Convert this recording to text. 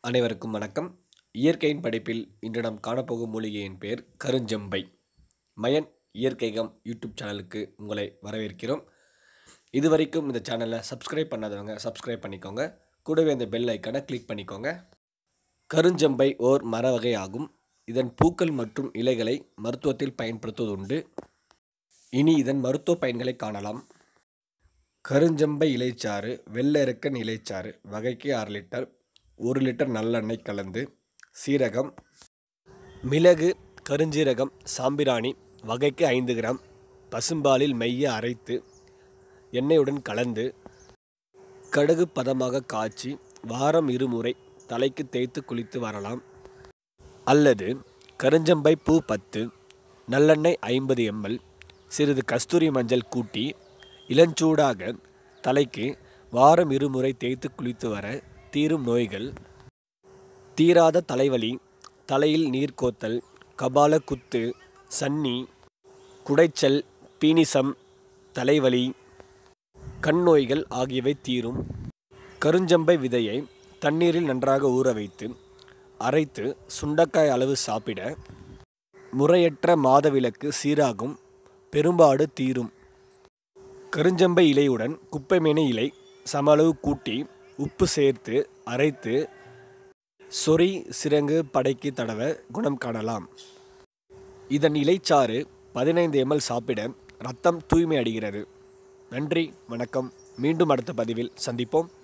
அனைவருக்கும் வணக்கம் இயற்கையின் படைப்பில் இன்று நாம் காணப்போகும் மூலிகையின் பெயர் கருஞ்செம்பை மயன் இயற்கைகம் யூடியூப் சேனலுக்கு உங்களை வரவேற்கிறோம் இதுவரைக்கும் இந்த சேனலை சப்ஸ்கிரைப் பண்ணாதவங்க சப்ஸ்கிரைப் பண்ணிக்கோங்க கூடவே அந்த பெல் ஐக்கானை கிளிக் பண்ணிக்கோங்க கருஞ்செம்பை ஓர் மர வகை ஆகும் இதன் பூக்கள் மற்றும் இலைகளை மருத்துவத்தில் பயன்படுத்துவதுண்டு இனி இதன் மருத்துவ பயன்களை காணலாம் கருஞ்செம்பை இலைச்சாறு வெள்ளெருக்கன் இலைச்சாறு வகைக்கு அரை லிட்டர் ஒரு லிட்டர் நல்லெண்ணெய் கலந்து சீரகம் மிளகு கருஞ்சீரகம் சாம்பிராணி வகைக்கு ஐந்து கிராம் பசும்பாலில் மெய்ய அரைத்து எண்ணெயுடன் கலந்து கடுகு பதமாக காய்ச்சி வாரம் இருமுறை தலைக்கு தேய்த்து குளித்து வரலாம் அல்லது கருஞ்சம்பை பூ பத்து நல்லெண்ணெய் ஐம்பது எம்எல் சிறிது கஸ்தூரி மஞ்சள் கூட்டி இளஞ்சூடாக தலைக்கு வாரம் இருமுறை தேய்த்து குளித்து வர தீரும் நோய்கள் தீராத தலைவலி தலையில் நீர் கோத்தல் கபால குத்து சன்னி குடைச்சல் பீனிசம் தலைவலி கண் நோய்கள் ஆகியவை தீரும் கருஞ்சம்பை விதையை தண்ணீரில் நன்றாக ஊற வைத்து அரைத்து சுண்டக்காய் அளவு சாப்பிட முறையற்ற மாதவிலக்கு சீராகும் பெரும்பாடு தீரும் கருஞ்சம்பை இலையுடன் குப்பைமேனி இலை சம அளவு கூட்டி உப்பு சேர்த்து அரைத்து சொறி சிரங்கு படைக்கு தடவ குணம் காணலாம் இதன் இலைச்சாறு பதினைந்து எம்எல் சாப்பிட ரத்தம் தூய்மை அடைகிறது நன்றி வணக்கம் மீண்டும் அடுத்த பதிவில் சந்திப்போம்